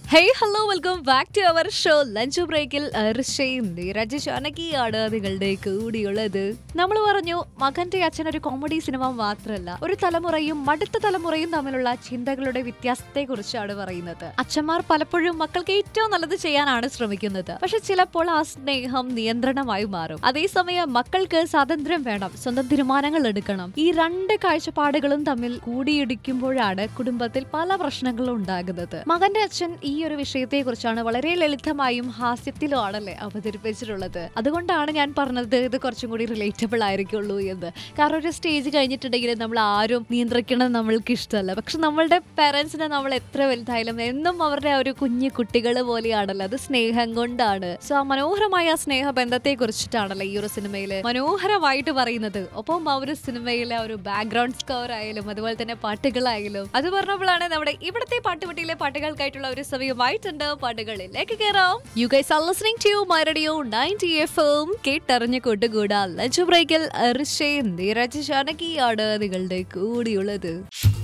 hey hello welcome back to our show lunch ബ്രേക്കിൽ ഋഷയും നീരജ് ജാനകിയാണ് നിങ്ങളുടെ കൂടിയുള്ളത് നമ്മൾ പറഞ്ഞു മകന്റെ അച്ഛൻ ഒരു കോമഡി സിനിമ മാത്രമല്ല ഒരു തലമുറയും അടുത്ത തലമുറയും തമ്മിലുള്ള ചിന്തകളുടെ വ്യത്യാസത്തെ കുറിച്ചാണ് പറയുന്നത് അച്ഛന്മാർ പലപ്പോഴും മക്കൾക്ക് ഏറ്റവും നല്ലത് ചെയ്യാനാണ് ശ്രമിക്കുന്നത് പക്ഷെ ചിലപ്പോൾ ആ സ്നേഹം നിയന്ത്രണമായി മാറും അതേസമയം മക്കൾക്ക് സ്വാതന്ത്ര്യം വേണം സ്വന്തം തീരുമാനങ്ങൾ എടുക്കണം ഈ രണ്ട് കാഴ്ചപ്പാടുകളും തമ്മിൽ കൂടിയിടിക്കുമ്പോഴാണ് കുടുംബത്തിൽ പല പ്രശ്നങ്ങളും ഉണ്ടാകുന്നത് മകന്റെ അച്ഛൻ ഈ ഒരു വിഷയത്തെ കുറിച്ചാണ് വളരെ ലളിതമായും ഹാസ്യത്തിലുമാണല്ലേ അവതരിപ്പിച്ചിട്ടുള്ളത് അതുകൊണ്ടാണ് ഞാൻ പറഞ്ഞത് ഇത് കുറച്ചും കൂടി റിലേറ്റബിൾ ആയിരിക്കുള്ളൂ എന്ന് കാരണം ഒരു സ്റ്റേജ് കഴിഞ്ഞിട്ടുണ്ടെങ്കിൽ നമ്മൾ ആരും നിയന്ത്രിക്കണം നമ്മൾക്ക് ഇഷ്ടമല്ല പക്ഷെ നമ്മളുടെ പാരന്റ്സിനെ നമ്മൾ എത്ര വലുതായാലും എന്നും അവരുടെ ആ ഒരു കുഞ്ഞു കുട്ടികൾ പോലെയാണല്ലോ അത് സ്നേഹം കൊണ്ടാണ് സോ ആ മനോഹരമായ ആ സ്നേഹ ബന്ധത്തെ കുറിച്ചിട്ടാണല്ലോ ഈ ഒരു സിനിമയില് മനോഹരമായിട്ട് പറയുന്നത് ഒപ്പം ആ ഒരു സിനിമയിലെ ആ ഒരു ബാക്ക്ഗ്രൗണ്ട് സ്കോർ ആയാലും അതുപോലെ തന്നെ പാട്ടുകളായാലും അത് പറഞ്ഞപ്പോഴാണ് നമ്മുടെ ഇവിടുത്തെ പാട്ടുപെട്ടിയിലെ പാട്ടുകൾക്കായിട്ടുള്ള ഒരു സമയമായിട്ടുണ്ട് പാട്ടുകളിലേക്ക് കയറാം you guys are listening to my radio 90 എഫും കേട്ടറിഞ്ഞ് കൂട്ടുകൂടാ ലഞ്ച് ബ്രേക്കിൽ ഋഷേ നീരജ് ജാനകിയാണ് നിങ്ങളുടെ കൂടിയുള്ളത്